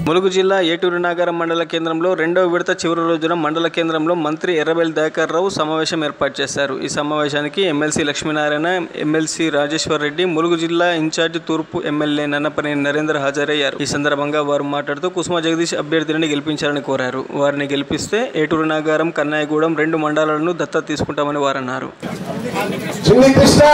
ములుగు జిల్లా ఏటూరు నాగారం మండల కేంద్రంలో రెండవ విడత చివరి రోజున మండల కేంద్రంలో మంత్రి ఎర్రబెల్లి దయాకర్ రావు సమావేశం ఏర్పాటు చేశారు ఈ సమావేశానికి ఎమ్మెల్సీ లక్ష్మీనారాయణ ఎమ్మెల్సీ రాజేశ్వర్ రెడ్డి ములుగు జిల్లా ఇన్ఛార్జి తూర్పు ఎమ్మెల్యే నన్నపనేని నరేందర్ హాజరయ్యారు ఈ సందర్భంగా వారు మాట్లాడుతూ కుసుమ జగదీష్ అభ్యర్థిని గెలిపించాలని కోరారు వారిని గెలిపిస్తే ఏటూరు నాగారం కన్నాయగూడెం రెండు మండలాలను దత్తత తీసుకుంటామని వారు అన్నారు చిన్ని కృష్ణ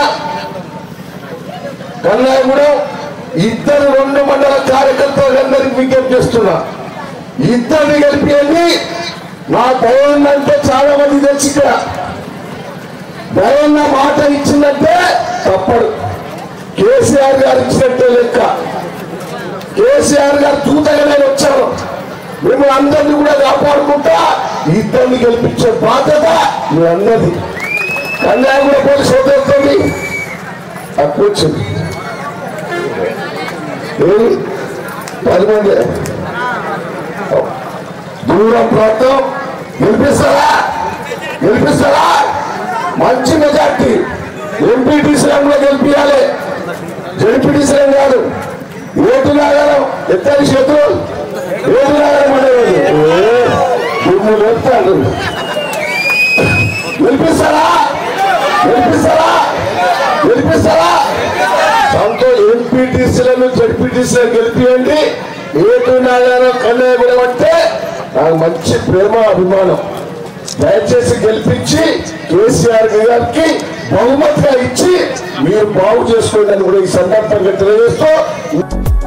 కన్నాయగూడెం ఇద్దరు రెండు మండల కార్యకర్తలందరికీ విజ్ఞప్తి చేస్తున్నా ఇద్దరిని కలిపియండి నా దయన్న అంటే చాలా మంది తెలుసు ఇక్కడ దయన్న మాట ఇచ్చిందంటే తప్పడు కేసీఆర్ గారు ఇచ్చినట్టే లెక్క కేసీఆర్ గారు తూతగానే వచ్చారు మేము అందరినీ కూడా కాపాడుకుంటా ఇద్దరిని గెలిపించే బాధ్యత మీ అందరిది కన్యాయం కూడా పోలీసు సోదరుతోని అక్కడ వచ్చింది ఏమి పది మంది దూరం ప్రాంతం గెలిపిస్తారా గెలిపిస్తారా మంచి మెజార్టీ ఎంపీటీసీలో గెలిపించాలి జడ్పీటీసీ కాదు ఏటు నాగరం ఎత్తని చేతులు ఏటు నాగరం అనేది దుమ్ము లేపుతాడు గెలిపిస్తారా గెలిపిస్తారా గెలిపిస్తారా దాంతో ఎంపీటీసీలను జడ్పీటీసీలను గెలిపియండి ఏటు నాగారం కన్యాగుడం అంటే నాకు మంచి ప్రేమ అభిమానం దయచేసి గెలిపించి కేసీఆర్ గారికి బహుమతిగా ఇచ్చి మీరు బాగు చేసుకోండి అని కూడా ఈ సందర్భంగా తెలియజేస్తూ